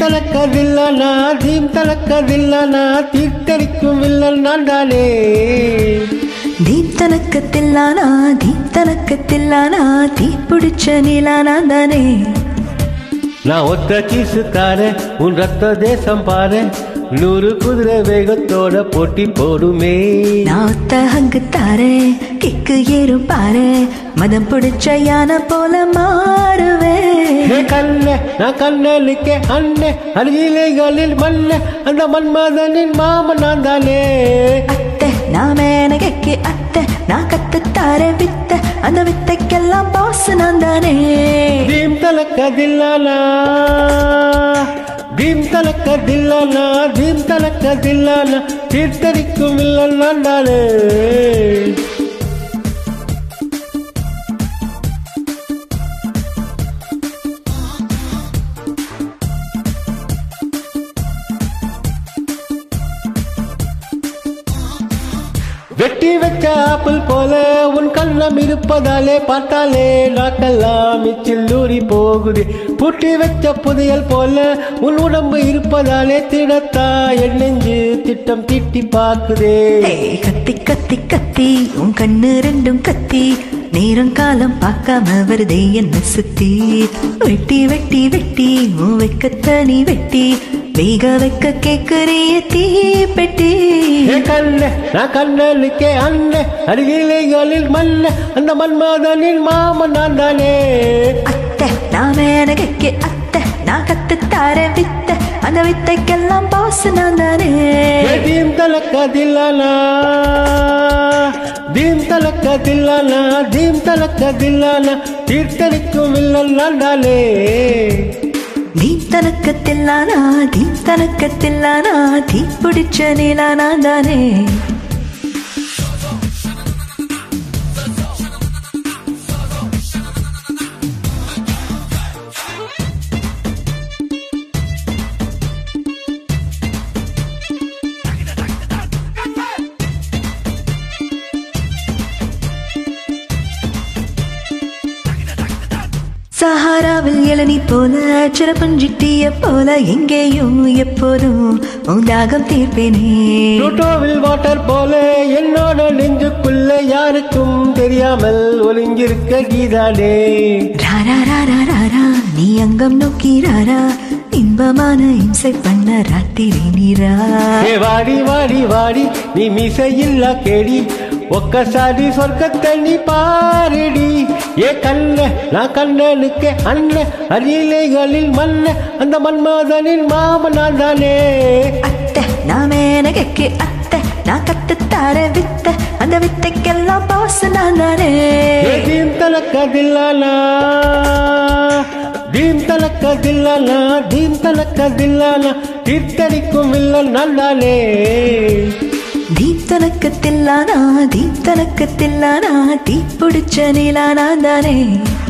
தலக்க தில்லானா தீம் தலக்க தில்லானா தீர்த்தரிக்கும் வில்லல் நான் தானே தீப்தனக்கத்தில்லானா தீப்தனக்கத்தில்லானா தீ பிடிச்ச நீலானா தானே நான் ஒத்த கீசுக்காரன் உன் ரத்த தேசம் பாரு நூறு குதிரை வேகத்தோட போட்டி போடுமே நான் ஒத்த ஹங்கு தாரே கிக்கு ஏறும் பாரு மதம் பிடிச்ச யானை போல மாறுவே ஏ கண்ணே நான் கண்ணலுக்கே அண்ணே அருகிலைகளில் மண்ணே அந்த மன்மதனின் மாமன் நான் தானே அத்தை நான் மேனகைக்கு அத்தை நான் கத்து தாரே வித்த அந்த வித்தைக்கெல்லாம் பாஸ் நான் தானே தீம் தலக்க தில்லானா தீம் தலக்க தில்லானா தீம் தலக்க தில்லானா தீர்த்தரிக்கும் வில்லல் நான் தானே வெட்டி வச்ச ஆப்பிள் போல உன் கண்ணம் இருப்பதாலே பார்த்தாலே நாக்கெல்லாம் சில்லூரி போகுது பூட்டி வச்ச புதையல் போல உன் உடம்பு இருப்பதாலே திடத்தா என் நெஞ்சு திட்டம் தீட்டி பார்க்குதே ஏய், கத்தி கத்தி கத்தி உன் கண்ணு ரெண்டும் கத்தி நேரம் காலம் பார்க்காம வருதே என்ன சுத்தி வெட்டி வெட்டி வெட்டி உன் வெக்கத்த நீ வெட்டி வேக வைக்க கேக்குறிய தீ பெட்டி ஏ கண்ணே நான் கண்ணலுக்கே அண்ணே அருகிலைகளில் மண்ணே அந்த மன்மதனின் மாமன் நான் தானே அத்தை நான் மேனகைக்கு அத்தை நான் கத்து தாரேன் வித்த அந்த வித்தைக்கெல்லாம் பாஸ் நான் தானே ஏ தீம் தலக்க தில்லானா தீம் தலக்க தில்லானா தீம் தலக்க தில்லானா தீர்த்தரிக்கும் வில்லல் நான் தானே நீ தனக்கத்தில்லானா தீ தனக்கத்தில்லானா தீ பிடிச்ச நீலானா தானே சஹாராவில் இளநி போல சிறப்பஞ்சிட்டிய போல எங்கேயும் எப்போதும் உன் தாகம் தீர்ப்பேனே ப்ளூட்டோவில் வாட்டர் போல என்னோட நெஞ்சுக்குள்ள யாருக்கும் தெரியாமல் ஒளிஞ்சிருக்க கீதாடே ராரா ராரா ராரா நீ அங்கம் நோக்கி ராரா இன்பமான இம்சை பண்ண ராத்திரி நீரா ஏ வாடி வாடி வாடி நீ மிசையில்லா கேடி ஒக்கசாரி சொர்க்கத்தை நீ பாருடி ஏ கண்ண நான் கண்ணனுக்கு அண்ணன் அரியலைகளில் மண்ண அந்த மன்மதனின் மாமன் நான் தானே அத்தை நான் மேனகைக்கு அத்தை நான் கத்து தார வித்த அந்த வித்தைக்கெல்லாம் பாஸ் நான் தானே ஏ தீம் தலக்க தில்லானா தீம் தலக்க தில்லானா தீம் தலக்க தில்லானா தீர்த்தடிக்கும் வில்லல் நான் தானே தீப்தனக்கத்தில்லானா தீப்தனக்கத்தில்லானா தீ பிடிச்ச நீலானா தானே